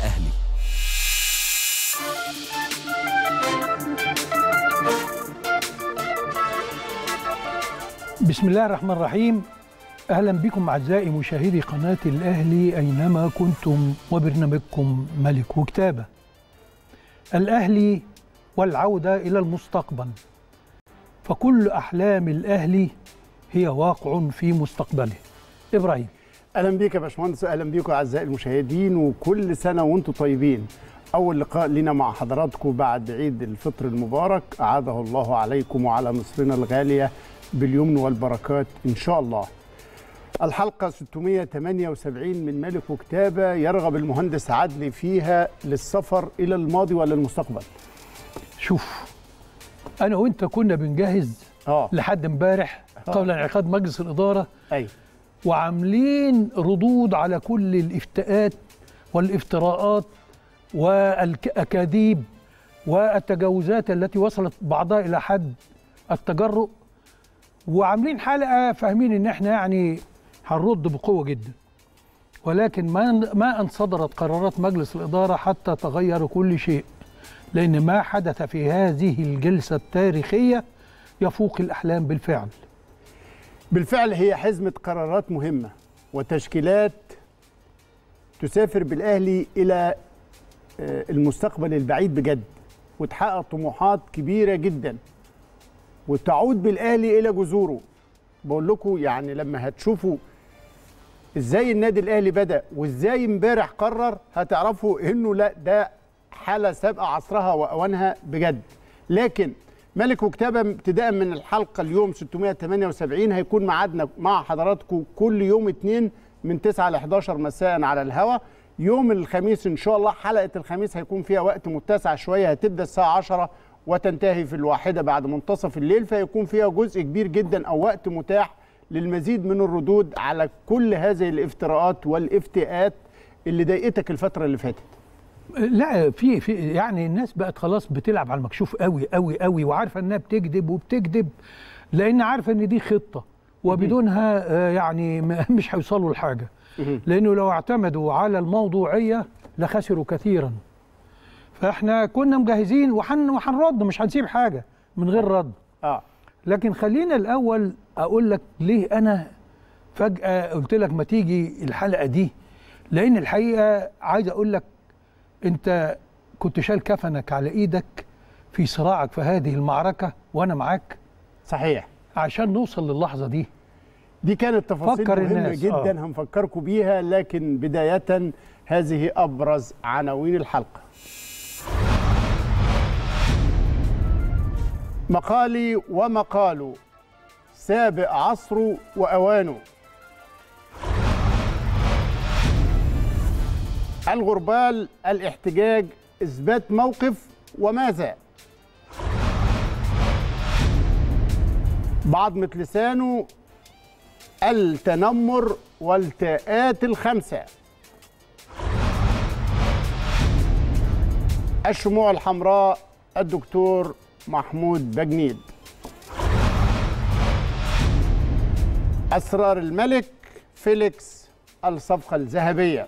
الأهلي بسم الله الرحمن الرحيم اهلا بكم اعزائي مشاهدي قناه الاهلي اينما كنتم وبرنامجكم ملك وكتابه. الاهلي والعوده الى المستقبل. فكل احلام الاهلي هي واقع في مستقبله. ابراهيم اهلا بيك يا باشمهندس واهلا بيكم اعزائي المشاهدين وكل سنه وانتم طيبين اول لقاء لنا مع حضراتكم بعد عيد الفطر المبارك اعاده الله عليكم وعلى مصرنا الغاليه باليمن والبركات ان شاء الله الحلقة 678 من ملك وكتابة يرغب المهندس عدلي فيها للسفر إلى الماضي ولا المستقبل شوف انا وانت كنا بنجهز اه لحد امبارح قبل انعقاد مجلس الاداره أي وعاملين ردود على كل الافتاءات والافتراءات والاكاذيب والتجاوزات التي وصلت بعضها الى حد التجرؤ وعاملين حلقه فاهمين ان احنا يعني هنرد بقوه جدا ولكن ما ما ان صدرت قرارات مجلس الاداره حتى تغير كل شيء لان ما حدث في هذه الجلسه التاريخيه يفوق الاحلام بالفعل بالفعل هي حزمة قرارات مهمة وتشكيلات تسافر بالأهلي إلى آه، المستقبل البعيد بجد وتحقق طموحات كبيرة جدا وتعود بالأهلي إلى جذوره بقول لكم يعني لما هتشوفوا ازاي النادي الاهلي بدا وازاي امبارح قرر هتعرفوا انه لا ده حاله سابقه عصرها واوانها بجد لكن ملك وكتابه ابتداء من الحلقه اليوم 678 هيكون ميعادنا مع حضراتكم كل يوم اثنين من 9 ل 11 مساء على الهوا يوم الخميس ان شاء الله حلقه الخميس هيكون فيها وقت متسع شويه هتبدا الساعه 10 وتنتهي في الواحده بعد منتصف الليل فيكون فيها جزء كبير جدا او وقت متاح للمزيد من الردود على كل هذه الافتراءات والافتئات اللي ضايقتك الفتره اللي فاتت لا في في يعني الناس بقت خلاص بتلعب على المكشوف قوي قوي قوي وعارفه انها بتكذب وبتكذب لان عارفه ان دي خطه وبدونها آه، يعني م- مش هيوصلوا لحاجه لانه لو اعتمدوا على الموضوعيه لخسروا كثيرا فاحنا كنا مجهزين وحن وهنرد مش هنسيب حاجه من غير رد اه لكن خلينا الاول اقول لك ليه انا فجاه قلت لك ما تيجي الحلقه دي لان الحقيقه عايز اقول لك انت كنت شايل كفنك على ايدك في صراعك في هذه المعركه وانا معاك صحيح عشان نوصل للحظه دي دي كانت تفاصيل فكر مهمه الناس، جدا آه. هنفكركم بيها لكن بدايه هذه ابرز عناوين الحلقه مقالي ومقاله سابق عصره واوانه الغربال الاحتجاج اثبات موقف وماذا بعضمة لسانه التنمر والتاءات الخمسة الشموع الحمراء الدكتور محمود بجنيد أسرار الملك فيليكس الصفقة الذهبية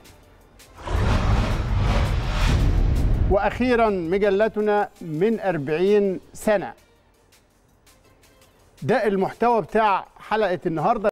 وأخيرا مجلتنا من أربعين سنة ده المحتوى بتاع حلقة النهاردة